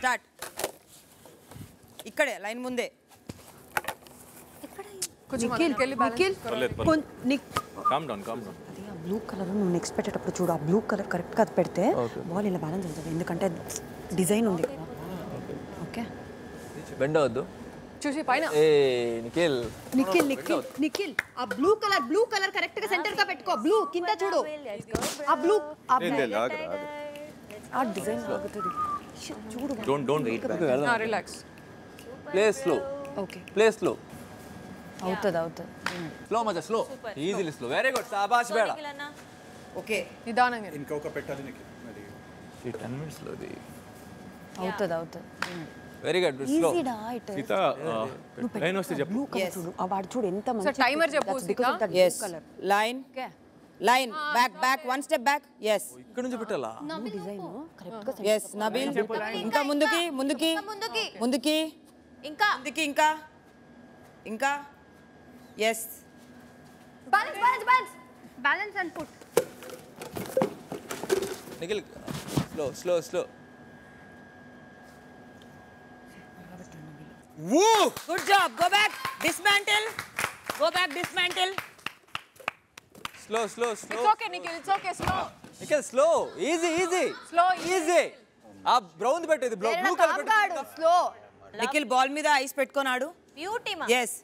Start ఇక్కడే line ముందే కొంచెం నిఖిల్ ముందుకెళ్ళి balance నిఖిల్ పర్లేదు, పర్లేదు. కొన్- నిక్ కామ్ డౌన్ కామ్ డౌన్ అది ఆ బ్లూ కలర్ నువ్వు నెక్స్ట్ పెట్టేటప్పుడు చూడు ఆ బ్లూ కలర్ కరెక్ట్గా పెడితే బాల్ ఇలా బ్యాలెన్స్ అవుతుంది ఎందుకంటే డిజైన్ ఉంది కదా ఓకే బెండ్ అవద్దు చూసి పైన ఏ నిఖిల్ నిఖిల్ నిఖిల్ నిఖిల్ ఆ blue colour blue colour correct గా సెంటర్ గా పెట్టుకో బ్లూ కింద చూడు ఆ బ్లూ ఆ లేదు లేదు ఆగు ఆగు ఆ డిజైన్ ఆగుతుంది Shit, చూడు don't don't wait relax play slow okay play slow అవుతుంది అవుతుంది స్లో మజా slow easily slow very good సాబాష్ బేడ ఓకే నిదానంగా ఇంకొక పెట్టాలి నీకు మరి ఈ టెన్ మినిట్స్లో అది అవుతుంది అవుతుంది వెరీ గుడ్ స్లో ఈజీడా ఇట్ సీత లైన్ వస్తే చెప్పు బ్లూ కలర్ చూడు ఆ వాడు చూడు ఎంత మంచి timer చెప్పు, Sita. Yes line line back back one step back yes ఇక్కడ నుంచి పెట్టాలా డిజైన్ కరెక్ట్ గా ఎస్ నబీల్ ఇంకా ముందుకి ముందుకి ముందుకి. ముందుకి ఇంకా ముందుకి ఇంకా ఇంకా yes balance balance balance balance and put Nikhil slow slow slow good job go back dismantle go back dismantle slow slow slow it's okay Nikhil it's okay slow Nikhil slow easy easy Slow, easy ఆ brown పెట్టేది blue blue colour కాగాడు slow Nikhil ball మీద eyes పెట్టుకున్నాడు beauty మా yes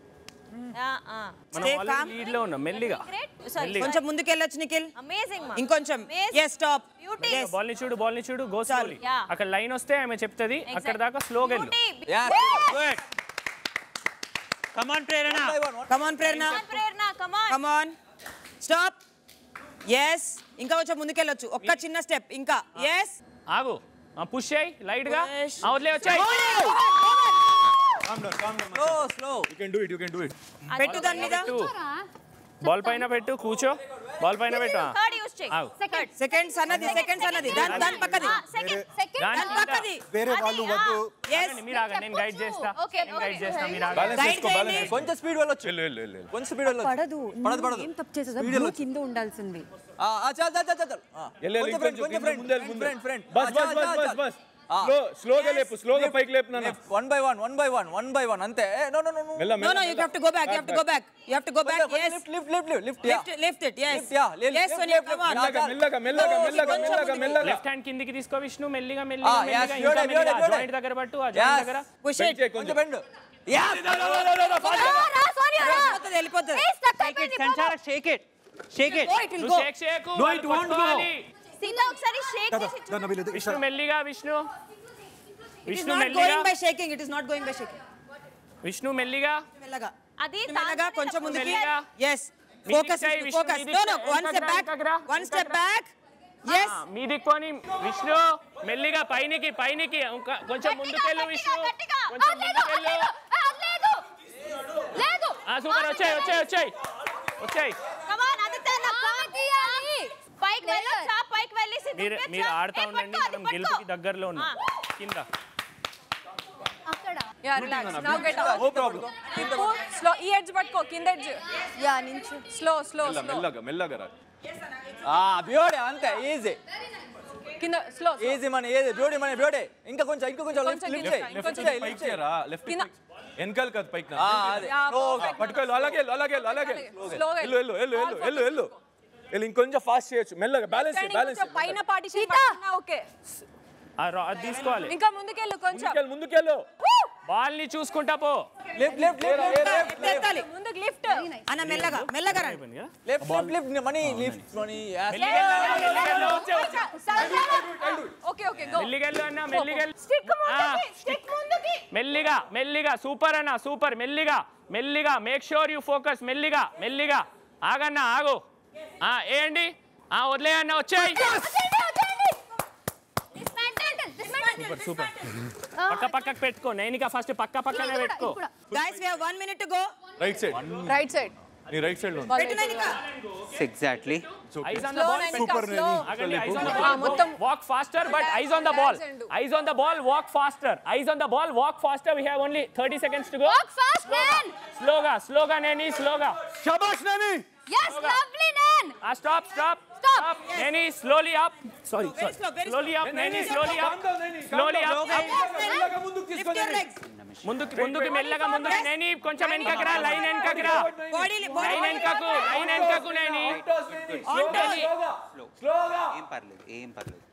మనం Stay already calm. Lead లో ఉన్నాం మెల్లిగా సారీ కొంచెం ముందుకు వెళ్ళొచ్చు నిఖిల్ అమేజింగ్ మా ఇంకొంచెం Amazing. Yes stop Beauty. Yes ball ని చూడు బాల్ ని చూడు గో స్లోలీ Yeah. అక్కడ లైన్ వస్తే ఆమె చెప్తుంది అక్కడ దాకా స్లోగా వెళ్ళు beauty yeah good come on Prerna come on Prerna Prerna come on come on stop yes ఇంకా కొంచెం ముందుకెళ్ళొచ్చు ఒక్క చిన్న స్టెప్ ఇంకా ఎస్ ఆగు పుష్ చేయి లైట్ గా Push. ఆ, వదిలే వచ్చాయి calm down calm down slow slow you can do it you can do it పెట్టు దాని మీద బాల్ పైన పెట్టు కూర్చో బాల్ పైన పెట్టు ఆ. థర్డ్ యూస్ చేయి ఆగు. సెకండ్ సెకండ్స్ అన్నది సెకండ్స్ అన్నది దాని దాని పక్కది సెకండ్ సెకండ్ దాని దాని పక్కది వేరే వాళ్ళు వద్దు ఎస్ ఆగండి, మీరు ఆగండి నేను గైడ్ చేస్తా Okay, నేను గైడ్ okay. చేస్తా మీరు ఆగండి బ్యాలెన్స్ Guide చేసుకో చేయండి. బ్యాలెన్స్ కొంచెం స్పీడ్ వెళ్ళొచ్చు వెళ్ళు వెళ్ళు వెళ్ళు కొంచెం స్పీడ్ వెళ్ళొచ్చు పడదు పడదు పడదు ఏం తప్పు చేసేదా Speed బ్లూ వెళ్ళొచ్చు. కింద ఉండాల్సింది ఆ ఆ చల్ చల్ చల్ చల్ వెళ్ళు, వెళ్ళు, కొంచెం ఫ్రెండ్ ఇంకొంచెం కొంచెం ముందు, ఫ్రెండ్ ముందు, ఫ్రెండ్ ఫ్రెండ్ బస్ బస్ బస్ బస్ బస్ స్లో స్లోగా లేపు స్లోగా పైకి లేపు నాన్న one by one one by one one by one అంతే నో నో నో నో మెల్ల No, మెల్ల no, you have to go back. You have to go back. You have to go back. Yes. Lift lift lift lift yeah Lift, lift it. Yes. Lift, yeah. Lift, Yes, lift, Sonia, lift, come on. lift. మెల్లగా మెల్లగా మెల్లగా మెల్లగా మెల్లగా left hand కిందికి తీసుకో విష్ణు మెల్లిగా మెల్లిగా Ah, yes, మెల్లిగా beauty, ఇంకా మెల్లిగా beauty, beauty. జాయింట్ దగ్గర పట్టు ఆ Yes. జాయింట్ దగ్గర Push Bend it. చేయి కొంచెం కొంచెం బెండ్ యా సారీ వెళ్ళిపోతుంది వెళ్ళిపోతుంది స్టక్ అయిపోయింది shake it shake it Go, it will నువ్వు go. Shake shake No, it won't go. Sita ఒకసారి షేక్ చేసి చూడు. దాన్ని వీళ్ళు విష్ణు మెల్లిగా Vishnu It is Vishnu not మెల్లిగా going by shaking. It is not going by shaking. Vishnu మెల్లిగా మెల్లగా అది మెల్లగా కొంచెం ముందుకి మెల్లిగా. yes మీదికి focus చేయి, విష్ణు, focus మీదికి no no చేయి. one step వెనకకు రా, back వెనకకు రా, one step వెనకకు రా. back yes ఆ, మీదికి పోని విష్ణు మెల్లిగా పైనికి పైనికి ఇంకా కొంచెం ముందుకెళ్ళు విష్ణు గట్టిగా కొంచెం ఆ, లేదు, ముందుకెళ్ళు లేదు, ఆ, లేదు లేదు ఆ సూపర్ వచ్చాయి వచ్చాయి వచ్చాయి వచ్చాయి కమాన్ ఆదిత్య నా కాల్ తీయాలి పైకి వెళ్ళొచ్చా పైకి వెళ్ళి సిద్ధు మీరు ఎక్కొచ్చా? మీరు ఆడుతా ఏ, ఉండండి పట్టుకో, అది మనం పట్టుకో. గెలుపుకి దగ్గరలో ఉన్నాం ఆ. కింద yeah relax now get out no problem slow ఈ ఎడ్జ్ పట్టుకో కింద ఎడ్జ్ యా నించు స్లో స్లో మెల్ల స్లో మెల్లగా మెల్లగా రా ఆ బ్యూటీ అంతే ఈజీ కింద slow easy money easy beauty money beauty ఇంకా కొంచెం ఇంకా కొంచెం లిఫ్ట్ కొంచెం లిఫ్ట్ కింద, చేయి లెఫ్ట్ లిఫ్ట్ నుంచి చేయి పైకి లిఫ్ట్ చేయి చేయరా లెఫ్ట్ కింద. వెనకాల కాదు పైకి నా ఆ అదే యా ఓ పట్టుకోవాలి అలాగే వెళ్ళు, అలాగే వెళ్ళు, అలాగే వెళ్ళు. స్లోగా వెళ్ళు వెళ్ళు వెళ్ళు వెళ్ళు వెళ్ళు వెళ్ళు వెళ్ళు ఇంకొంచెం ఫాస్ట్ చేయొచ్చు మెల్లగా బ్యాలెన్స్ బ్యాలెన్స్ పైన పార్టీషన్ ఓకే ఆ రా- అది తీసుకోవాలి ఇంకా ముందుకెళ్ళు కొంచెం ముందుకెళ్ళు ముందుకెళ్ళు బాల్ ని చూసుకుంటా పో లిఫ్ట్ లిఫ్ట్ లిఫ్ట్ ఎత్తాలి ముందుకు లిఫ్ట్ అన్న మెల్లగా మెల్లగా రండి lift lift lift money lift money మెల్లిగెళ్ళు అన్న, మెల్లిగెళ్ళు, వచ్చే, వచ్చే. ఓకే ఓకే గో మెల్లిగెళ్ళు అన్న మెల్లిగెళ్ళు స్టిక్ ఆ, ముందుకి స్టిక్ ముందుకి మెల్లిగా మెల్లిగా సూపర్ అన్న సూపర్ మెల్లిగా మెల్లిగా మేక్ షూర్ యూ ఫోకస్ మెల్లిగా మెల్లిగా ఆగన్న ఆగు ఆ ఏంటి ఆ వదిలేయన్న వచ్చాయి సూపర్ సూపర్ పక్క పక్కకు పెట్టుకో నేను ఇక ఫస్ట్ పక్క పక్కనే పెట్టుకో guys we have 1 minute to go right side right side నీ రైట్ సైడ్ లో ఉంది. పెట్టు Nainika exactly eyes on the slow ball Nainika slow ఆగండి ఐస్ ఆన్ ద ఆ, బాల్ మొత్తం walk faster but eyes on the ball Hands and do. Eyes on the ball walk faster eyes on the ball walk faster we have only 30 seconds to go walk fast man స్లోగా స్లోగా నేని స్లోగా శబాష్ Nani yes lovely man ఆ stop stop Stop. Neni, slowly up. Sorry, Very slow, very Slowly slow. up, Neni, slowly up. Slowly up. మెల్లగా ముందుకు Lift తీసుకోండి your legs. ముందుకు ముందుకు మెల్లగా ముందుకు నేని కొంచెం వెనకకి రా లైన్ వెనకకి రా Body, body. లైన్ వెనకకు లైన్ వెనకకు నేని On toes. స్లోగా స్లోగా ఏం పర్లేదు ఏం పర్లేదు